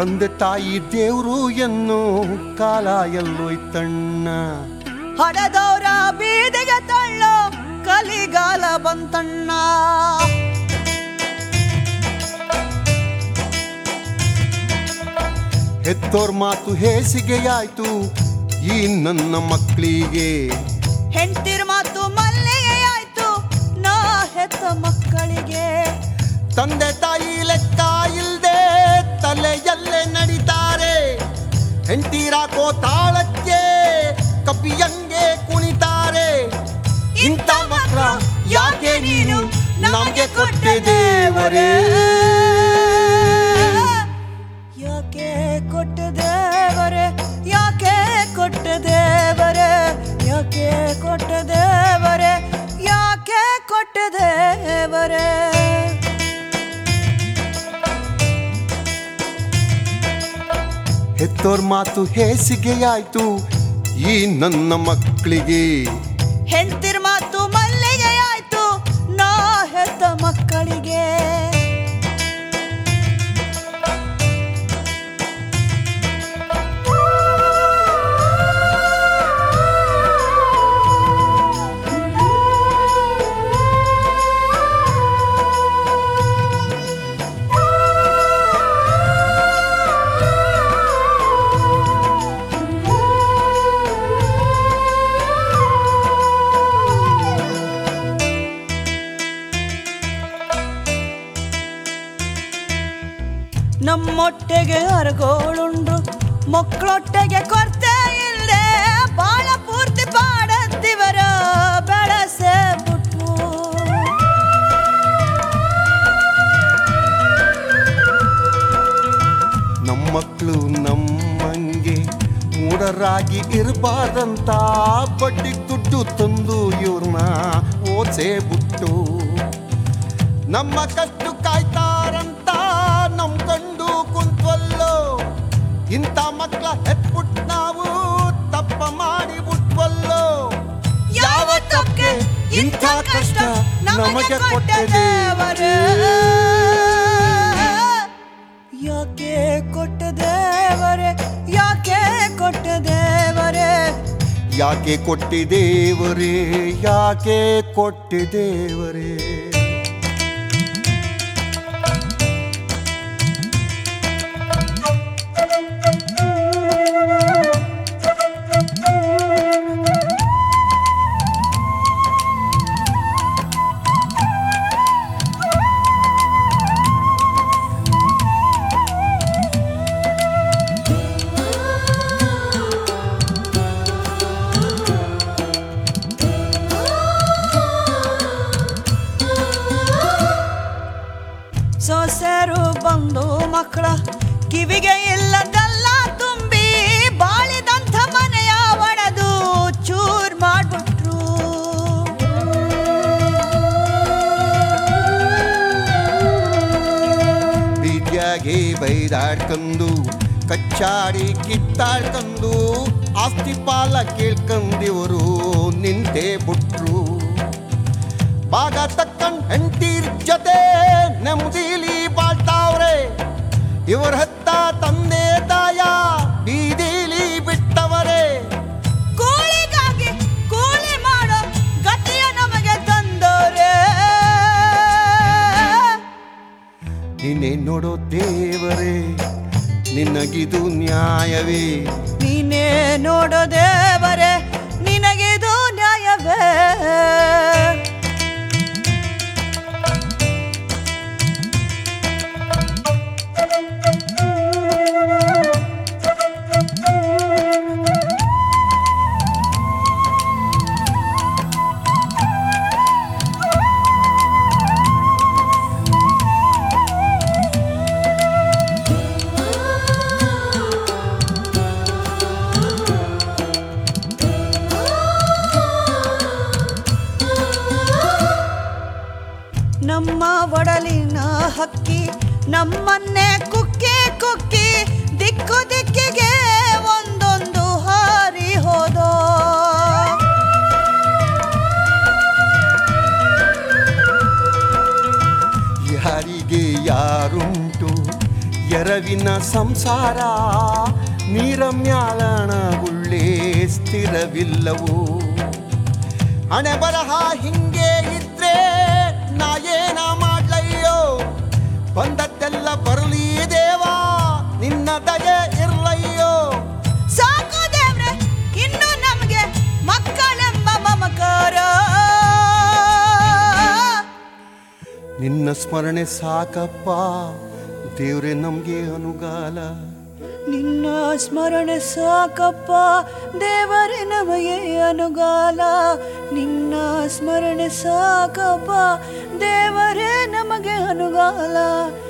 ತಂದೆ ತಾಯಿ ದೇವ್ರು ಎನ್ನು ಕಾಲ ಎಲ್ಲೋಯ್ತಣ್ಣ ಹಡದವರ ಬೀದಿಗೆ ತಳ್ಳೋ ಕಲಿಗಾಲ ಬಂತಣ್ಣ ಹೆತ್ತೋರ್ ಮಾತು ಹೇಸಿಗೆಯಾಯ್ತು ಈ ನನ್ನ ಮಕ್ಕಳಿಗೆ ಹೆಂಡ್ತಿರ್ ಮಾತು ಮಲ್ಲಿಗೆ ಆಯ್ತು ನಾ ಹೆತ್ತ ಮಕ್ಕಳಿಗೆ ತಂದೆ ತಾಯಿ ಲೆಕ್ಕ ಇಲ್ದೆ ತಲೆಯಲ್ಲೇ ನಡಿತಾರೆ ಹೆಂಡತಿರಾಕೋ ತಾಳಕ್ಕೆ ಕಪಿಯಂಗೆ ಕುಣಿತಾರೆ ಇಂಥ ಮಕ್ಕಳ ಯಾಕೆ ನೀನು ನಮಗೆ ಕೊಟ್ಟೆ ದೇವರೇ ಯಾಕೆ ಕೊಟ್ಟ ದೇವರೇ ಯಾಕೆ ಕೊಟ್ಟ ದೇವರೇ ಯಾಕೆ ಕೊಟ್ಟ ದೇವರೇ ಯಾಕೆ ಕೊಟ್ಟ ದೇವರೇ ಹೆತ್ತೋರ್ ಮಾತು ಹೇಸಿಗೆಯಾಯ್ತು ಈ ನನ್ನ ಮಕ್ಕಳಿಗೆ ಹೆಂಡ್ತಿರ್ ಮಾತು ಮಲ್ಲಿಗೆ ಆಯ್ತು ನಾ ಹೆತ್ತ ಮಕ್ಕಳಿಗೆ ನಮ್ಮೊಟ್ಟೆಗೆ ಅರಗೋಳುಂಡು ಮಕ್ಕಳೊಟ್ಟೆಗೆ ಕೊರತೆ ಇಲ್ಲದೆ ಬಾಳ ಪೂರ್ತಿ ಪಾಡತ್ತಿವರ ಬೆಳಸೆ ಬಿಟ್ವು ನಮ್ಮ ಮಕ್ಕಳು ನಮ್ಮಂಗೆ ಮೂಢರಾಗಿ ಇರಬಾರ್ದಂತ ಬಡ್ಡಿ ದುಡ್ಡು ತಂದು ಇವ್ರನ್ನ ಓದ್ಸೇ ಬಿಟ್ಟು ನಮ್ಮ ಕಷ್ಟು ಕಾಯ್ತಾರಂತ ನಮ್ ಕಂಡು ಕುಂತ್ವಲ್ಲೋ ಇಂಥ ಮಕ್ಕಳ ಹೆತ್ಬಿಟ್ ನಾವು ತಪ್ಪ ಮಾಡಿ ಬಿಟ್ವಲ್ಲೋ ಯಾವ ತಪ್ಪಿಗೆ ಇಂಥ ಕಷ್ಟ ನಮಗೆ ಕೊಟ್ಟ ದೇವರೇ ಯಾಕೆ ಕೊಟ್ಟ ದೇವರೇ ಯಾಕೆ ಕೊಟ್ಟ ದೇವರೇ ಯಾಕೆ ಕೊಟ್ಟಿದೇವರೇ ಯಾಕೆ ಕೊಟ್ಟಿದೇವರೇ ಸೊಸೆರು ಬಂದು ಮಕ್ಕಳ ಕಿವಿಗೆ ಇಲ್ಲದಲ್ಲ ತುಂಬಿ ಬಾಳಿದಂಥ ಮನೆಯ ಒಡೆದು ಚೂರ್ ಮಾಡ್ಬಿಟ್ರು ಬೀದ್ಯಾಗೆ ಬೈದಾಡ್ಕಂದು ಕಚ್ಚಾಡಿ ಕಿತ್ತಾಡ್ಕಂದು ಆಸ್ತಿ ಪಾಲ ಕೇಳ್ಕಂದಿವರು ನಿಂತೇ ಬಿಟ್ರು ಭಾಗ ತಕ್ಕಂಡ್ ಹೆಂಡತಿರ್ ಜೊತೆ ನೆಮ್ಮದಿಲಿ ಬಾಳ್ತಾವ್ರೆ ಇವ್ರ ಹತ್ತ ತಂದೆ ತಾಯ ಬೀದಿಲಿ ಬಿಟ್ಟವರೇ ಕೂಳಿಗಾಗಿ ಕೂಲಿ ಮಾಡೋ ಗತಿಯ ನಮಗೆ ತಂದೋರೆ ನೀನೇ ನೋಡೋ ದೇವರೇ ನಿನಗಿದು ನ್ಯಾಯವೇ ನೀನೇ ನೋಡೋ ದೇವರೇ ನಿನಗಿದು ನ್ಯಾಯವೇ ನಮ್ಮ ಒಡಲಿನ ಹಕ್ಕಿ ನಮ್ಮನ್ನೇ ಕುಕ್ಕಿ ಕುಕ್ಕಿ ದಿಕ್ಕು ದಿಕ್ಕಿಗೆ ಒಂದೊಂದು ಹಾರಿ ಹೋದೋ ಯಾರಿಗೆ ಯಾರುಂಟು ಎರವಿನ ನಿನ್ನ ಸಂಸಾರ ನೀರ ಮ್ಯಾಲಣ ಗುಳ್ಳೆ ಸ್ಥಿರವಿಲ್ಲವು ಹಣೆ ಬರಹ ಹಿಂಗೆ ಇದ್ರೆ ನಾ ಏನ ಮಾಡ್ಲಯ್ಯೋ ಬಂದದ್ದೆಲ್ಲ ಬರಲಿ ದೇವಾ ನಿನ್ನ ದಯೆ ಇರ್ಲಯ್ಯೋ ಸಾಕು ದೇವ್ರೆ ಇನ್ನು ನಮ್ಗೆ ಮಕ್ಕಳೆಂಬ ಮಮಕಾರ ನಿನ್ನ ಸ್ಮರಣೆ ಸಾಕಪ್ಪ ದೇವ್ರೆ ನಮ್ಗೆ ಅನುಗಾಲ ನಿನ್ನ ಸ್ಮರಣೆ ಸಾಕಪ್ಪ ದೇವರೇ ನಮಗೆ ಅನುಗಾಲ ನಿನ್ನ ಸ್ಮರಣೆ ಸಾಕಪ್ಪ ದೇವರೇ ನಮಗೆ ಅನುಗಾಲ